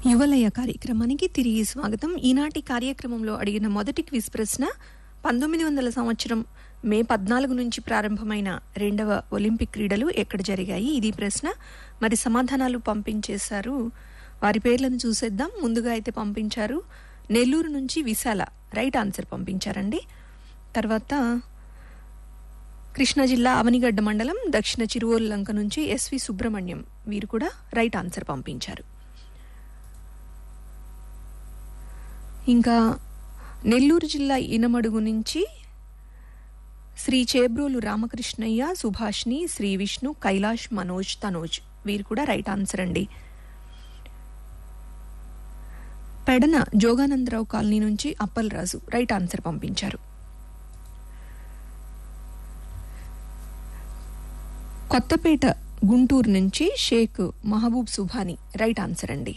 యువలయ కార్యక్రమానికి తిరిగి స్వాగతం ఈనాటి కార్యక్రమంలో అడిగిన మొదటి క్విజ్ ప్రశ్న పంతొమ్మిది వందల సంవత్సరం మే పద్నాలుగు నుంచి ప్రారంభమైన రెండవ ఒలింపిక్ క్రీడలు ఎక్కడ జరిగాయి ఇది ప్రశ్న మరి సమాధానాలు పంపించేశారు వారి పేర్లను చూసేద్దాం ముందుగా అయితే పంపించారు నెల్లూరు నుంచి విశాల రైట్ ఆన్సర్ పంపించారండి తర్వాత కృష్ణా జిల్లా అవనిగడ్డ మండలం దక్షిణ చిరువోలు లంక నుంచి ఎస్వి సుబ్రహ్మణ్యం వీరు కూడా రైట్ ఆన్సర్ పంపించారు ఇంకా నెల్లూరు జిల్లా ఇనమడుగు నుంచి శ్రీ చేబ్రోలు రామకృష్ణయ్య సుభాష్ని శ్రీ విష్ణు కైలాష్ మనోజ్ తనోజ్ వీరు కూడా రైట్ ఆన్సర్ అండి పెడన జోగానందరావు కాలనీ నుంచి అప్పలరాజు రైట్ ఆన్సర్ పంపించారు కొత్తపేట గుంటూరు నుంచి షేక్ మహబూబ్ సుభాని రైట్ ఆన్సర్ అండి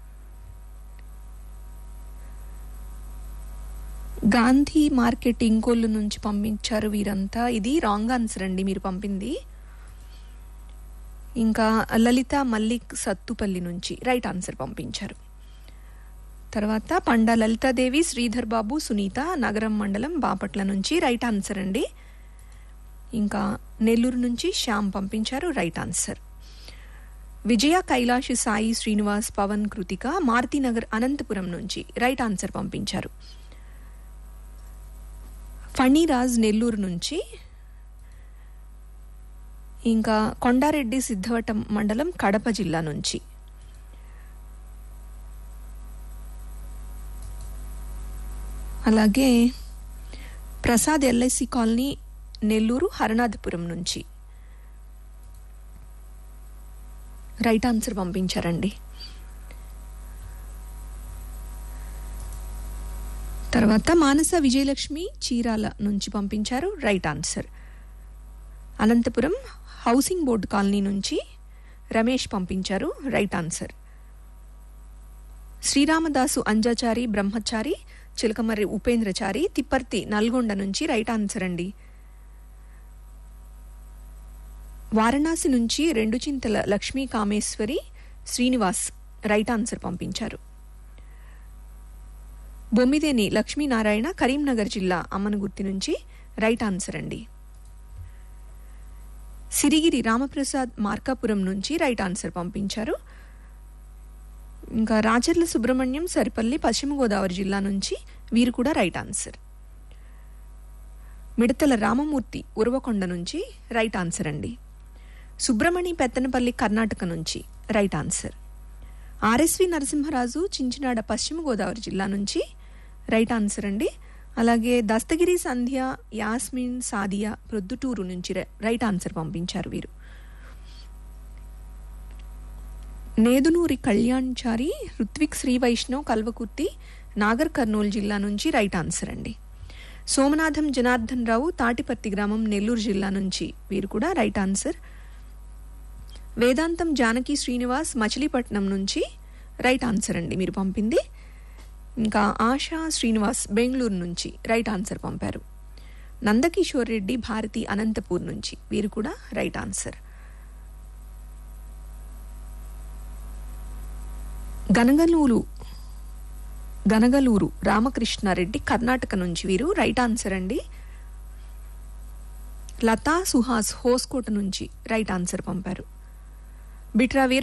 గాంధీ మార్కెట్ ఇంకోళ్ళు నుంచి పంపించారు వీరంతా ఇది రాంగ్ ఆన్సర్ అండి మీరు పంపింది ఇంకా లలిత మల్లిక్ సత్తుపల్లి నుంచి రైట్ ఆన్సర్ పంపించారు తర్వాత పండా లలితాదేవి శ్రీధర్ బాబు సునీత నగరం మండలం బాపట్ల నుంచి రైట్ ఆన్సర్ అండి ఇంకా నెల్లూరు నుంచి శ్యామ్ పంపించారు రైట్ ఆన్సర్ విజయ కైలాష్ సాయి శ్రీనివాస్ పవన్ కృతిక మారుతినగర్ అనంతపురం నుంచి రైట్ ఆన్సర్ పంపించారు ఫణిరాజ్ నెల్లూరు నుంచి ఇంకా కొండారెడ్డి సిద్ధవటం మండలం కడప జిల్లా నుంచి అలాగే ప్రసాద్ ఎల్ఐసి కాలనీ నెల్లూరు హరనాథపురం నుంచి రైట్ ఆన్సర్ పంపించారండి తర్వాత మానస విజయలక్ష్మి చీరాల నుంచి పంపించారు right answer Anantapuram housing board colony నుంచి రమేష్ పంపించారు రైట్ ఆన్సర్ శ్రీరామదాసు అంజాచారి బ్రహ్మచారి చిలకమర్రి ఉపేంద్రచారి తిప్పర్తి నల్గొండ నుంచి రైట్ ఆన్సర్ అండి వారణాసి నుంచి రెండు చింతల లక్ష్మీ కామేశ్వరి శ్రీనివాస్ రైట్ ఆన్సర్ పంపించారు బొమ్మిదేని లక్ష్మీనారాయణ కరీంనగర్ జిల్లా అమ్మనగుర్తి నుంచి రైట్ ఆన్సర్ అండి సిరిగిరి రామప్రసాద్ మార్కాపురం నుంచి రైట్ ఆన్సర్ పంపించారు ఇంకా రాచర్ల సుబ్రహ్మణ్యం సరిపల్లి పశ్చిమ గోదావరి జిల్లా నుంచి వీరు కూడా రైట్ ఆన్సర్ మిడతల రామమూర్తి ఉరవకొండ నుంచి రైట్ ఆన్సర్ అండి సుబ్రమణి పెత్తనపల్లి కర్ణాటక నుంచి right answer RSV Narasimharaju Chinchinada Paschima Godavari జిల్లా నుంచి రైట్ ఆన్సర్ అండి అలాగే దస్తగిరి సంధ్య యాస్మిన్ సాదియా ప్రొద్దుటూరు నుంచి రైట్ ఆన్సర్ పంపించారు వీరు నేదునూరి కళ్యాణ్చారి ఋత్విక్ శ్రీ వైష్ణవ్ కల్వకుర్తి నాగర్ కర్నూలు జిల్లా నుంచి రైట్ ఆన్సర్ అండి సోమనాథం జనార్దన్ రావు తాటిపర్తి గ్రామం నెల్లూరు జిల్లా నుంచి వీరు కూడా రైట్ ఆన్సర్ వేదాంతం జానకి శ్రీనివాస్ మచిలీపట్నం నుంచి రైట్ ఆన్సర్ అండి మీరు పంపింది ఇంకా ఆశా శ్రీనివాస్ బెంగళూరు నుంచి రైట్ ఆన్సర్ పంపారు నందకిషోర్ రెడ్డి భారతి అనంతపూర్ నుంచి వీరు కూడా రైట్ ఆన్సర్ గనగలూరు గనగలూరు రామకృష్ణారెడ్డి కర్ణాటక నుంచి వీరు రైట్ ఆన్సర్ అండి లతా సుహాస్ హోస్కోట నుంచి రైట్ ఆన్సర్ పంపారు బిట్రా వీర